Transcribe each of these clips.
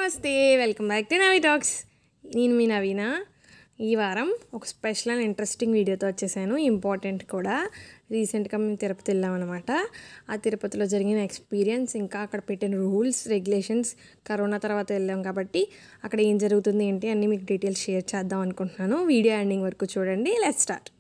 నమస్తే welcome back to Navi talks నేను మీ నవీన ఈ వారం ఒక స్పెషల్ అండ్ ఇంట్రెస్టింగ్ వీడియోతో వచ్చేసాను ఇంపార్టెంట్ కూడా రీసెంట్గా మేము తిరుపతి వెళ్ళామన్నమాట ఆ తిరుపతిలో జరిగిన ఎక్స్పీరియన్స్ ఇంకా అక్కడ పెట్టిన రూల్స్ రెగ్యులేషన్స్ కరోనా తర్వాత వెళ్ళాం కాబట్టి అక్కడ ఏం జరుగుతుంది ఏంటి అన్నీ మీకు డీటెయిల్స్ షేర్ చేద్దాం అనుకుంటున్నాను వీడియో ఎండింగ్ వరకు చూడండి లెట్ స్టార్ట్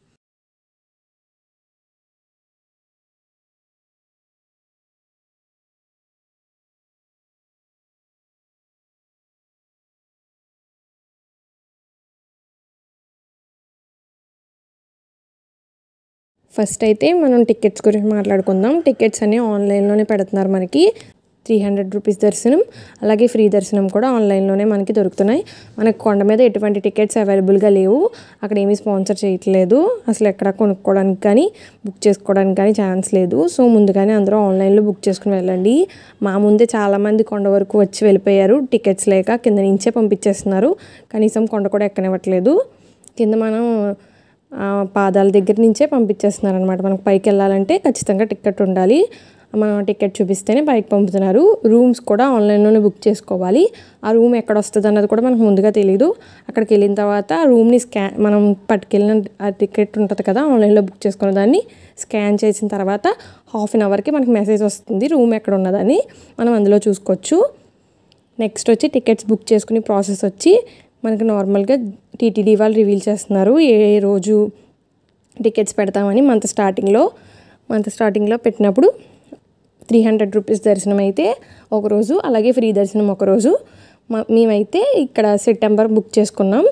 ఫస్ట్ అయితే మనం టికెట్స్ గురించి మాట్లాడుకుందాం టికెట్స్ అన్నీ ఆన్లైన్లోనే పెడుతున్నారు మనకి త్రీ హండ్రెడ్ రూపీస్ దర్శనం అలాగే ఫ్రీ దర్శనం కూడా ఆన్లైన్లోనే మనకి దొరుకుతున్నాయి మనకు కొండ మీద ఎటువంటి టికెట్స్ అవైలబుల్గా లేవు అక్కడ ఏమీ స్పాన్సర్ చేయట్లేదు అసలు ఎక్కడ కొనుక్కోవడానికి కానీ బుక్ చేసుకోవడానికి కానీ ఛాన్స్ లేదు సో ముందుగానే అందరూ ఆన్లైన్లో బుక్ చేసుకుని వెళ్ళండి మా ముందే చాలామంది కొండ వరకు వచ్చి వెళ్ళిపోయారు టికెట్స్ లేక కింద నుంచే పంపించేస్తున్నారు కనీసం కొండ కూడా ఎక్కనివ్వట్లేదు కింద మనం ఆ, పాదాల దగ్గర నుంచే పంపించేస్తున్నారు అనమాట మనకు పైకి వెళ్ళాలంటే ఖచ్చితంగా టికెట్ ఉండాలి మనం టికెట్ చూపిస్తేనే పైకి పంపుతున్నారు రూమ్స్ కూడా ఆన్లైన్లోనే బుక్ చేసుకోవాలి ఆ రూమ్ ఎక్కడ వస్తుంది అన్నది కూడా మనకు ముందుగా తెలియదు అక్కడికి వెళ్ళిన తర్వాత ఆ రూమ్ని స్కాన్ మనం పట్టుకెళ్ళిన ఆ టికెట్ ఉంటుంది కదా ఆన్లైన్లో బుక్ చేసుకున్న దాన్ని స్కాన్ చేసిన తర్వాత హాఫ్ అన్ అవర్కి మనకి మెసేజ్ వస్తుంది రూమ్ ఎక్కడ ఉన్నదని మనం అందులో చూసుకోవచ్చు నెక్స్ట్ వచ్చి టికెట్స్ బుక్ చేసుకునే ప్రాసెస్ వచ్చి మనకి నార్మల్గా టీటీడీ వాళ్ళు రివీల్ చేస్తున్నారు ఏ ఏ రోజు టికెట్స్ పెడతామని మంత్ స్టార్టింగ్లో మంత్ స్టార్టింగ్లో పెట్టినప్పుడు త్రీ హండ్రెడ్ రూపీస్ దర్శనం అయితే ఒకరోజు అలాగే ఫ్రీ దర్శనం ఒకరోజు మా- మేమైతే ఇక్కడ సెప్టెంబర్ బుక్ చేసుకున్నాం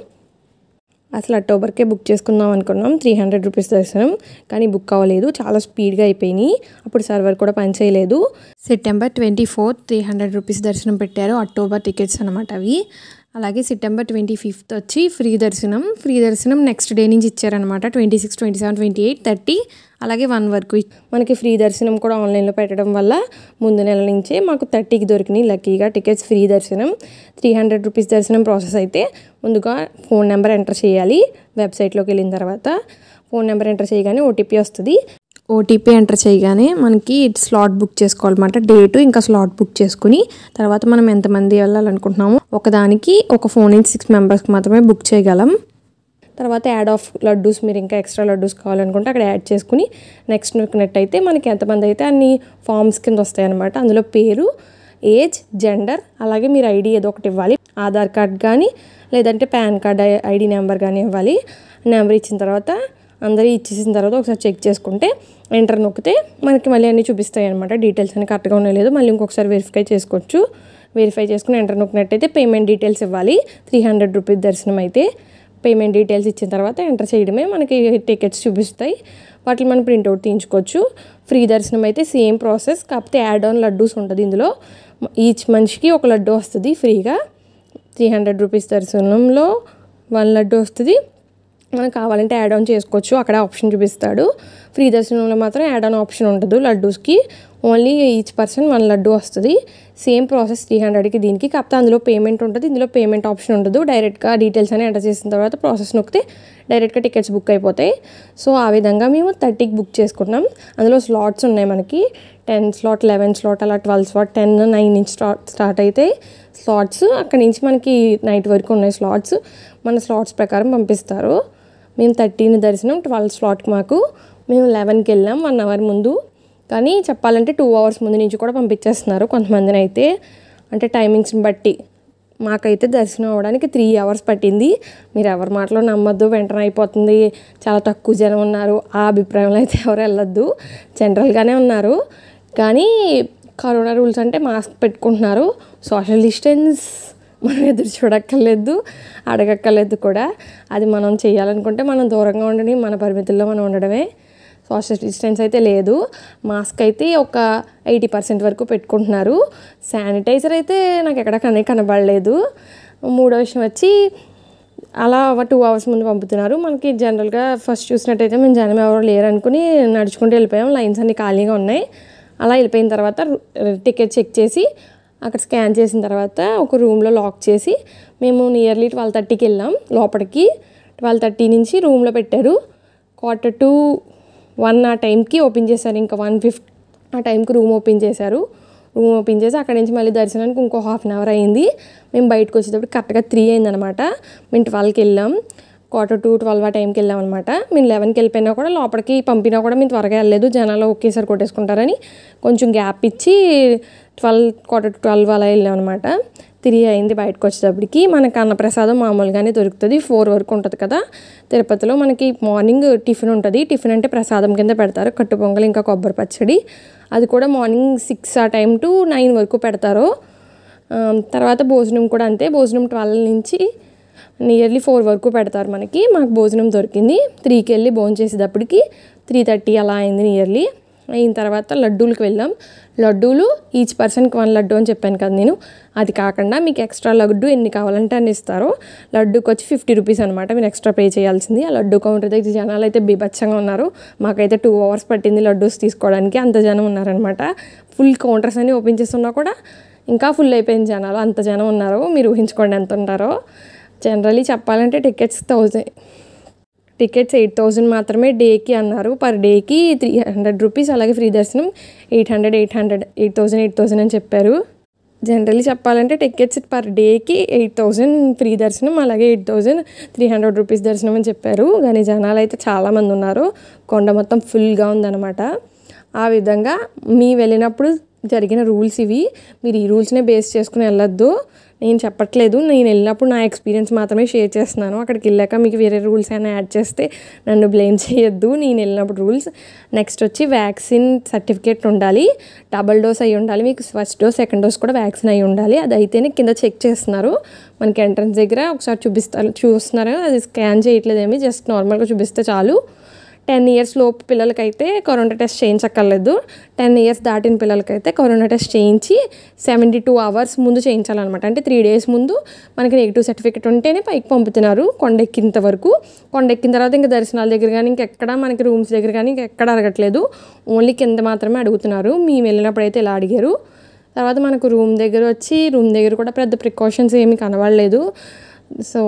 అసలు అక్టోబర్కే బుక్ చేసుకుందాం అనుకున్నాం త్రీ హండ్రెడ్ రూపీస్ దర్శనం కానీ బుక్ అవ్వలేదు చాలా స్పీడ్గా అయిపోయినాయి అప్పుడు సర్వర్ కూడా పనిచేయలేదు September twenty fourth three hundred rupees దర్శనం పెట్టారు అక్టోబర్ టికెట్స్ అనమాట అవి అలాగే సెప్టెంబర్ ట్వంటీ ఫిఫ్త్ వచ్చి ఫ్రీ దర్శనం ఫ్రీ దర్శనం నెక్స్ట్ డే నుంచి ఇచ్చారనమాట twenty six twenty seven twenty eight thirty అలాగే వన్ వరకు మనకి ఫ్రీ దర్శనం కూడా ఆన్లైన్లో పెట్టడం వల్ల ముందు నెల నుంచే మాకు థర్టీకి దొరికినాయి లక్కీగా టికెట్స్ ఫ్రీ దర్శనం త్రీ హండ్రెడ్ రూపీస్ దర్శనం ప్రాసెస్ అయితే ముందుగా ఫోన్ నెంబర్ ఎంటర్ చేయాలి వెబ్సైట్లోకి వెళ్ళిన తర్వాత ఫోన్ నెంబర్ ఎంటర్ చేయగానే ఓటీపీ వస్తుంది ఓటీపీ ఎంటర్ చేయగానే మనకి స్లాట్ బుక్ చేసుకోవాలన్నమాట డేటు ఇంకా స్లాట్ బుక్ చేసుకుని తర్వాత మనం ఎంతమంది వెళ్ళాలనుకుంటున్నామో ఒకదానికి ఒక ఫోన్ నుంచి సిక్స్ మెంబర్స్కి మాత్రమే బుక్ చేయగలం తర్వాత యాడ్ ఆఫ్ లడ్డూస్ మీరు ఇంకా ఎక్స్ట్రా లడ్డూస్ కావాలనుకుంటే అక్కడ యాడ్ చేసుకుని నెక్స్ట్ నొక్కినట్టయితే మనకి ఎంతమంది అయితే అన్ని ఫామ్స్ కింద వస్తాయి అనమాట అందులో పేరు ఏజ్ జెండర్ అలాగే మీరు ఐడి ఏదో ఒకటి ఇవ్వాలి ఆధార్ కార్డ్ కానీ లేదంటే పాన్ కార్డ్ ఐడి నెంబర్ కానీ ఇవ్వాలి నెంబర్ ఇచ్చిన తర్వాత అందరూ ఇచ్చేసిన తర్వాత ఒకసారి చెక్ చేసుకుంటే ఎంటర్ నొక్కితే మనకి మళ్ళీ అన్నీ చూపిస్తాయి అనమాట డీటెయిల్స్ అన్ని కరెక్ట్గా ఉన్నాయో లేదో మళ్ళీ ఇంకొకసారి వెరిఫై చేసుకోవచ్చు వెరిఫై చేసుకుని ఎంటర్ నొక్కినట్టయితే పేమెంట్ డీటెయిల్స్ ఇవ్వాలి త్రీ హండ్రెడ్ రూపీస్ దర్శనం అయితే పేమెంట్ డీటెయిల్స్ ఇచ్చిన తర్వాత ఎంటర్ చేయడమే మనకి టికెట్స్ చూపిస్తాయి వాటిని మనం ప్రింట్అవుట్ తీయించుకోవచ్చు ఫ్రీ దర్శనం అయితే సేమ్ ప్రాసెస్ కాకపోతే యాడ్ ఆన్ లడ్డూస్ ఉంటుంది ఇందులో ఈచ్ మనిషికి ఒక లడ్డు వస్తుంది ఫ్రీగా త్రీ హండ్రెడ్ రూపీస్ దర్శనంలో వన్ లడ్డు వస్తుంది మనకు కావాలంటే యాడ్ ఆన్ చేసుకోవచ్చు అక్కడ ఆప్షన్ చూపిస్తాడు ఫ్రీ దర్శనంలో మాత్రం యాడ్ ఆన్ ఆప్షన్ ఉండదు లడ్డూస్కి only each person one laddu వస్తుంది సేమ్ ప్రాసెస్ త్రీ హండ్రెడ్కి దీనికి కాకపోతే అందులో పేమెంట్ ఉంటుంది ఇందులో పేమెంట్ ఆప్షన్ ఉండదు డైరెక్ట్గా డీటెయిల్స్ అని ఎంటర్ చేసిన తర్వాత ప్రాసెస్ నొక్కితే డైరెక్ట్గా టికెట్స్ బుక్ అయిపోతాయి సో ఆ విధంగా మేము థర్టీకి బుక్ చేసుకున్నాం అందులో స్లాట్స్ ఉన్నాయి మనకి టెన్ స్లాట్ లెవెన్ స్లాట్ అలా ట్వెల్వ్ స్లాట్ టెన్ నైన్ నుంచి స్టార్ట్ స్టార్ట్ అయితే స్లాట్స్ అక్కడి నుంచి మనకి నైట్ వరకు ఉన్నాయి స్లాట్స్ మన స్లాట్స్ ప్రకారం పంపిస్తారు మేము థర్టీన్ దర్శనం ట్వెల్వ్ స్లాట్కి మాకు మేము లెవెన్కి వెళ్ళాం వన్ అవర్ ముందు కానీ చెప్పాలంటే టూ అవర్స్ ముందు నుంచి కూడా పంపించేస్తున్నారు కొంతమందిని అయితే అంటే టైమింగ్స్ని బట్టి మాకైతే దర్శనం అవ్వడానికి త్రీ అవర్స్ పట్టింది మీరు ఎవరి మాటలో నమ్మొద్దు వెంటనే అయిపోతుంది చాలా తక్కువ జనం ఉన్నారు ఆ అభిప్రాయంలో అయితే ఎవరు వెళ్ళొద్దు జనరల్గానే ఉన్నారు కానీ కరోనా రూల్స్ అంటే మాస్క్ పెట్టుకుంటున్నారు సోషల్ డిస్టెన్స్ మనం ఎదురు చూడక్కర్లేదు అడగక్కర్లేదు కూడా అది మనం చేయాలనుకుంటే మనం దూరంగా ఉండని మన పరిమితుల్లో మనం ఉండడమే సోషల్ డిస్టెన్స్ అయితే లేదు మాస్క్ అయితే ఒక ఎయిటీ పర్సెంట్ వరకు పెట్టుకుంటున్నారు శానిటైజర్ అయితే నాకు ఎక్కడ కనే కనబడలేదు మూడో విషయం వచ్చి అలా టూ అవర్స్ ముందు పంపుతున్నారు మనకి జనరల్గా ఫస్ట్ చూసినట్టయితే మేము జనం ఎవరు లేరు అనుకుని నడుచుకుంటూ వెళ్ళిపోయాం లైన్స్ అన్ని ఖాళీగా ఉన్నాయి అలా వెళ్ళిపోయిన తర్వాత టికెట్ చెక్ చేసి అక్కడ స్కాన్ చేసిన తర్వాత ఒక రూమ్లో లాక్ చేసి మేము నియర్లీ ట్వెల్వ్ థర్టీకి వెళ్ళాం లోపలికి ట్వెల్వ్ థర్టీ నుంచి రూమ్లో పెట్టారు క్వార్టర్ టు వన్ ఆ టైంకి ఓపెన్ చేశారు ఇంకా వన్ ఫిఫ్టీ ఆ టైంకి రూమ్ ఓపెన్ చేశారు రూమ్ ఓపెన్ చేసి అక్కడి నుంచి మళ్ళీ దర్శనానికి ఇంకో హాఫ్ అన్ అవర్ అయింది మేము బయటకు వచ్చేటప్పుడు కరెక్ట్గా త్రీ అయిందనమాట మేము ట్వెల్వ్కి వెళ్ళాం క్వార్టర్ టు ట్వెల్వ్ ఆ టైంకి వెళ్ళాం అనమాట మేము లెవెన్కి వెళ్ళిపోయినా కూడా లోపలికి పంపినా కూడా మేము త్వరగా వెళ్ళలేదు జనాలు ఒకేసారి కొట్టేసుకుంటారని కొంచెం గ్యాప్ ఇచ్చి ట్వెల్వ్ క్వార్టర్ టు ట్వెల్వ్ అలా వెళ్ళాం అనమాట త్రీ అయింది బయటకు వచ్చేటప్పటికి మనకు అన్నప్రసాదం మామూలుగానే దొరుకుతుంది ఫోర్ వరకు ఉంటుంది కదా తిరుపతిలో మనకి మార్నింగ్ టిఫిన్ ఉంటుంది టిఫిన్ అంటే ప్రసాదం కింద పెడతారు కట్టు పొంగల్ ఇంకా కొబ్బరి పచ్చడి అది కూడా మార్నింగ్ సిక్స్ ఆ టైం టు నైన్ వరకు పెడతారు ఆ, తర్వాత భోజనం కూడా అంతే భోజనం ట్వెల్వ్ నుంచి నియర్లీ ఫోర్ వరకు పెడతారు మనకి మాకు భోజనం దొరికింది త్రీకి వెళ్ళి భోజనం చేసేటప్పటికి త్రీ థర్టీ అలా అయింది నియర్లీ అయిన తర్వాత లడ్డూలకు వెళ్ళాం లడ్డూలు ఈచ్ పర్సన్కి వన్ లడ్డు అని చెప్పాను కదా నేను అది కాకుండా మీకు ఎక్స్ట్రా లడ్డు ఎన్ని కావాలంటే అన్ని ఇస్తారు లడ్డూకి వచ్చి ఫిఫ్టీ రూపీస్ అనమాట మీరు ఎక్స్ట్రా పే చేయాల్సింది ఆ లడ్డు కౌంటర్ దగ్గర జనాలు అయితే బీభత్సంగా ఉన్నారు మాకైతే టూ అవర్స్ పట్టింది లడ్డూస్ తీసుకోవడానికి అంత జనం ఉన్నారనమాట ఫుల్ కౌంటర్స్ అన్ని ఓపెన్ చేస్తున్నా కూడా ఇంకా ఫుల్ అయిపోయింది జనాలు అంత జనం ఉన్నారు మీరు ఊహించుకోండి ఎంత ఉంటారో జనరలీ చెప్పాలంటే tickets thousand tickets eight thousand మాత్రమే డేకి అన్నారు పర్ డేకి త్రీ హండ్రెడ్ రూపీస్ అలాగే ఫ్రీ దర్శనం eight hundred eight hundred eight thousand eight thousand అని చెప్పారు జనరల్లీ చెప్పాలంటే టికెట్స్ పర్ డేకి ఎయిట్ థౌజండ్ ఫ్రీ దర్శనం అలాగే eight thousand three hundred rupees దర్శనం అని చెప్పారు కానీ జనాలు అయితే చాలామంది ఉన్నారు కొండ మొత్తం ఫుల్గా ఉందన్నమాట ఆ విధంగా మీ వెళ్ళినప్పుడు జరిగిన రూల్స్ ఇవి మీరు ఈ రూల్స్నే బేస్ చేసుకుని వెళ్ళొద్దు నేను చెప్పట్లేదు నేను వెళ్ళినప్పుడు నా ఎక్స్పీరియన్స్ మాత్రమే షేర్ చేస్తున్నాను అక్కడికి వెళ్ళాక మీకు వేరే రూల్స్ అయినా యాడ్ చేస్తే నన్ను బ్లేమ్ చేయొద్దు నేను వెళ్ళినప్పుడు రూల్స్ నెక్స్ట్ వచ్చి వ్యాక్సిన్ సర్టిఫికేట్ ఉండాలి డబల్ డోస్ అయి ఉండాలి మీకు ఫస్ట్ డోస్ సెకండ్ డోస్ కూడా వ్యాక్సిన్ అయి ఉండాలి అది అయితేనే కింద చెక్ చేస్తున్నారు మనకి ఎంట్రన్స్ దగ్గర ఒకసారి చూపిస్తారు చూస్తున్నారు అది స్కాన్ చేయట్లేదేమి జస్ట్ నార్మల్గా చూపిస్తే చాలు టెన్ ఇయర్స్ లోపు పిల్లలకైతే కరోనా టెస్ట్ చేయించక్కర్లేదు టెన్ ఇయర్స్ దాటిన పిల్లలకైతే కరోనా టెస్ట్ చేయించి సెవెంటీ టూ అవర్స్ ముందు చేయించాలన్నమాట అంటే త్రీ డేస్ ముందు మనకి నెగిటివ్ సర్టిఫికేట్ ఉంటేనే పైకి పంపుతున్నారు కొండెక్కినంత వరకు కొండెక్కిన తర్వాత ఇంకా దర్శనాల దగ్గర కానీ ఇంకెక్కడ మనకి రూమ్స్ దగ్గర కానీ ఇంకెక్కడ అడగట్లేదు ఓన్లీ కింద మాత్రమే అడుగుతున్నారు మేము వెళ్ళినప్పుడు అయితే ఇలా అడిగారు తర్వాత మనకు రూమ్ దగ్గర వచ్చి రూమ్ దగ్గర కూడా పెద్ద ప్రికాషన్స్ ఏమీ కనబడలేదు సో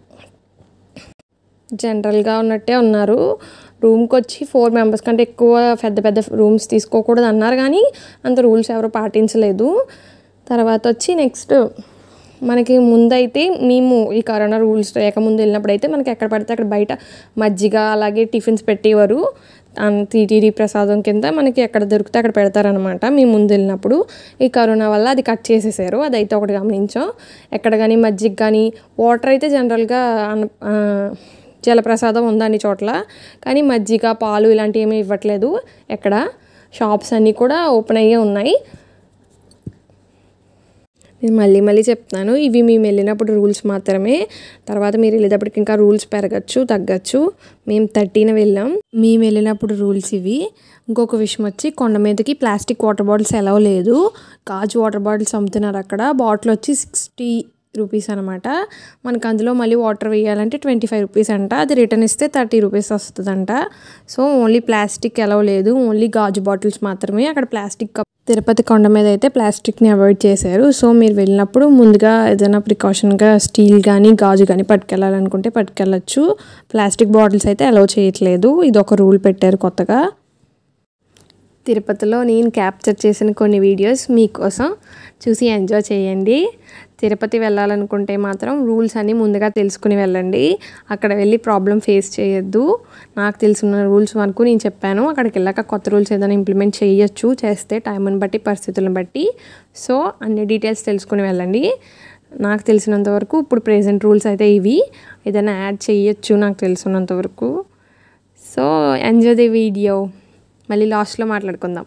జనరల్గా ఉన్నట్టే ఉన్నారు రూమ్కి వచ్చి ఫోర్ మెంబర్స్ కంటే ఎక్కువ పెద్ద పెద్ద రూమ్స్ తీసుకోకూడదు అన్నారు కానీ అంత రూల్స్ ఎవరు పాటించలేదు తర్వాత వచ్చి నెక్స్ట్ మనకి ముందైతే మేము ఈ కరోనా రూల్స్ లేకముందు వెళ్ళినప్పుడు అయితే మనకి ఎక్కడ పడితే అక్కడ బయట మజ్జిగ అలాగే టిఫిన్స్ పెట్టేవారు టీటీడీ ప్రసాదం కింద మనకి ఎక్కడ దొరికితే అక్కడ పెడతారనమాట మేము ముందు వెళ్ళినప్పుడు ఈ కరోనా వల్ల అది కట్ చేసేసారు అదైతే ఒకటి గమనించాం ఎక్కడ కానీ మజ్జిగ కానీ వాటర్ అయితే జనరల్గా అన్న ఆ, జలప్రసాదం ఉంది అన్ని చోట్ల కానీ మజ్జిగ పాలు ఇలాంటివి ఏమీ ఇవ్వట్లేదు ఎక్కడ షాప్స్ అన్నీ కూడా ఓపెన్ అయ్యే ఉన్నాయి నేను మళ్ళీ మళ్ళీ చెప్తున్నాను ఇవి మేము వెళ్ళినప్పుడు రూల్స్ మాత్రమే తర్వాత మీరు వెళ్ళేటప్పటికి ఇంకా రూల్స్ పెరగచ్చు తగ్గచ్చు మేము థర్టీన వెళ్ళాం మేము వెళ్ళినప్పుడు రూల్స్ ఇవి ఇంకొక విషయం వచ్చి కొండ మీదకి ప్లాస్టిక్ వాటర్ బాటిల్స్ ఎలా లేదు గాజు వాటర్ బాటిల్స్ అమ్ముతున్నారు అక్కడ బాటిల్ వచ్చి సిక్స్టీ రూపీస్ అనమాట మనకు అందులో మళ్ళీ వాటర్ వేయాలంటే ట్వంటీ ఫైవ్ రూపీస్ అంట అది రిటర్న్ ఇస్తే థర్టీ రూపీస్ వస్తుందంట సో ఓన్లీ ప్లాస్టిక్ ఎలా లేదు ఓన్లీ గాజు బాటిల్స్ మాత్రమే అక్కడ ప్లాస్టిక్ కప్ తిరుపతి కొండ మీద అయితే ప్లాస్టిక్ని అవాయిడ్ చేశారు సో మీరు వెళ్ళినప్పుడు ముందుగా ఏదైనా ప్రికాషన్గా స్టీల్ కానీ గాజు కానీ పట్టుకెళ్ళాలనుకుంటే పట్టుకెళ్ళచ్చు ప్లాస్టిక్ బాటిల్స్ అయితే అలౌ చేయట్లేదు ఇది ఒక రూల్ పెట్టారు కొత్తగా తిరుపతిలో నేను క్యాప్చర్ చేసిన కొన్ని వీడియోస్ మీకోసం చూసి ఎంజాయ్ చేయండి తిరుపతి వెళ్ళాలనుకుంటే మాత్రం రూల్స్ అన్నీ ముందుగా తెలుసుకుని వెళ్ళండి అక్కడ వెళ్ళి ప్రాబ్లం ఫేస్ చేయొద్దు నాకు తెలిసిన రూల్స్ వరకు నేను చెప్పాను అక్కడికి వెళ్ళాక కొత్త రూల్స్ ఏదైనా ఇంప్లిమెంట్ చేయొచ్చు చేస్తే టైంని బట్టి పరిస్థితులను బట్టి సో అన్ని డీటెయిల్స్ తెలుసుకుని వెళ్ళండి నాకు తెలిసినంత వరకు ఇప్పుడు ప్రెజెంట్ రూల్స్ అయితే ఇవి ఏదైనా యాడ్ చేయొచ్చు నాకు తెలిసినంత వరకు సో ఎంజాయ్ ది వీడియో మళ్ళీ లాస్ట్లో మాట్లాడుకుందాం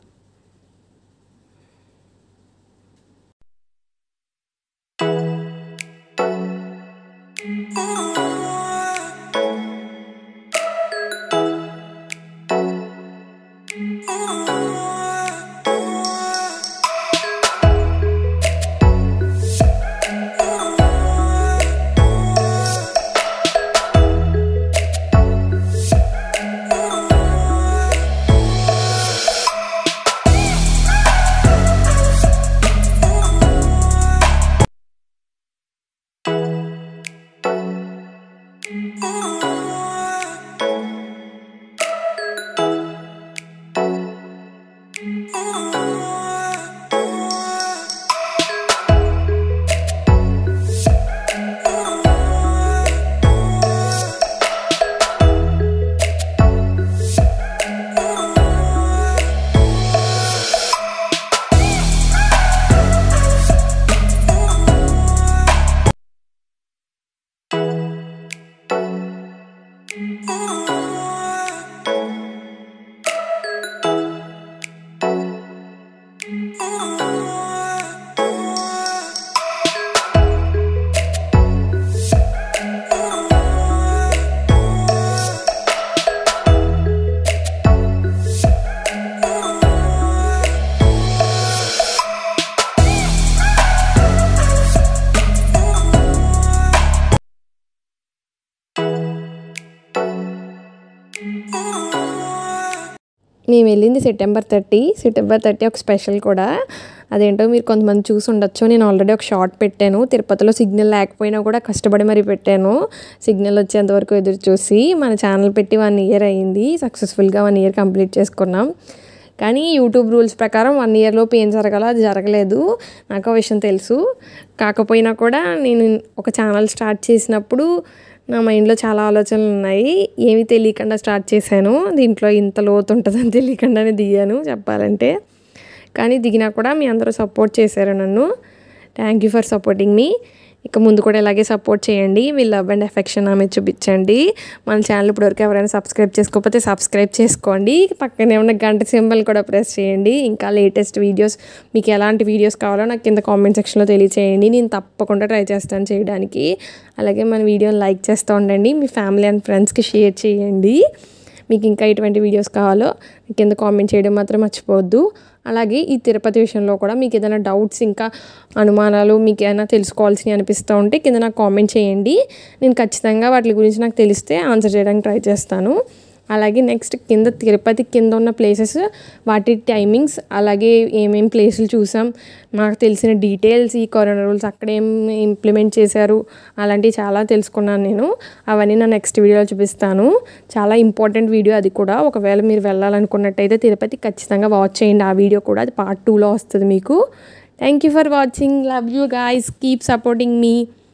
మేము వెళ్ళింది సెప్టెంబర్ థర్టీ సెప్టెంబర్ థర్టీ ఒక స్పెషల్ కూడా అదేంటో మీరు కొంతమంది చూసి ఉండొచ్చు నేను ఆల్రెడీ ఒక షార్ట్ పెట్టాను తిరుపతిలో సిగ్నల్ లేకపోయినా కూడా కష్టపడి మరీ పెట్టాను సిగ్నల్ వచ్చేంత వరకు ఎదురు చూసి మన ఛానల్ పెట్టి వన్ ఇయర్ అయ్యింది సక్సెస్ఫుల్గా వన్ ఇయర్ కంప్లీట్ చేసుకున్నాం కానీ యూట్యూబ్ రూల్స్ ప్రకారం వన్ ఇయర్లోపు ఏం జరగాలో అది జరగలేదు నాకు ఆ విషయం తెలుసు కాకపోయినా కూడా నేను ఒక ఛానల్ స్టార్ట్ చేసినప్పుడు నా మైండ్లో చాలా ఆలోచనలు ఉన్నాయి ఏమీ తెలియకుండా స్టార్ట్ చేశాను దీంట్లో ఇంత లోతు ఉంటుందని తెలియకుండానే దిగాను చెప్పాలంటే కానీ దిగినా కూడా మీ అందరూ సపోర్ట్ చేశారు నన్ను థ్యాంక్ యూ ఫర్ సపోర్టింగ్ మీ ఇక ముందు కూడా ఇలాగే సపోర్ట్ చేయండి మీ లవ్ అండ్ ఎఫెక్షన్ ఆమె చూపించండి మన ఛానల్ ఇప్పటివరకు ఎవరైనా సబ్స్క్రైబ్ చేసుకోకపోతే సబ్స్క్రైబ్ చేసుకోండి పక్కనే ఉన్న గంట సింబల్ కూడా ప్రెస్ చేయండి ఇంకా లేటెస్ట్ వీడియోస్ మీకు ఎలాంటి వీడియోస్ కావాలో నాకు కింద కామెంట్ సెక్షన్లో తెలియచేయండి నేను తప్పకుండా ట్రై చేస్తాను చేయడానికి అలాగే మన వీడియోని లైక్ చేస్తూ ఉండండి మీ ఫ్యామిలీ అండ్ ఫ్రెండ్స్కి షేర్ చేయండి మీకు ఇంకా ఎటువంటి వీడియోస్ కావాలో కింద కామెంట్ చేయడం మాత్రం మర్చిపోవద్దు అలాగే ఈ తిరుపతి విషయంలో కూడా మీకు ఏదైనా డౌట్స్ ఇంకా అనుమానాలు మీకు ఏమైనా తెలుసుకోవాల్సినవి అనిపిస్తూ ఉంటే కింద నాకు కామెంట్ చేయండి నేను ఖచ్చితంగా వాటి గురించి నాకు తెలిస్తే ఆన్సర్ చేయడానికి ట్రై చేస్తాను అలాగే నెక్స్ట్ కింద తిరుపతి కింద ఉన్న ప్లేసెస్ వాటి టైమింగ్స్ అలాగే ఏమేం ప్లేసులు చూసాం మాకు తెలిసిన డీటెయిల్స్ ఈ కరోనా రూల్స్ అక్కడ ఏం ఇంప్లిమెంట్ చేశారు అలాంటివి చాలా తెలుసుకున్నాను నేను అవన్నీ నా నెక్స్ట్ వీడియోలో చూపిస్తాను చాలా ఇంపార్టెంట్ వీడియో అది కూడా ఒకవేళ మీరు వెళ్ళాలనుకున్నట్టయితే తిరుపతి ఖచ్చితంగా వాచ్ చేయండి ఆ వీడియో కూడా అది పార్ట్ టూలో వస్తుంది మీకు thank you for watching love you guys keep supporting me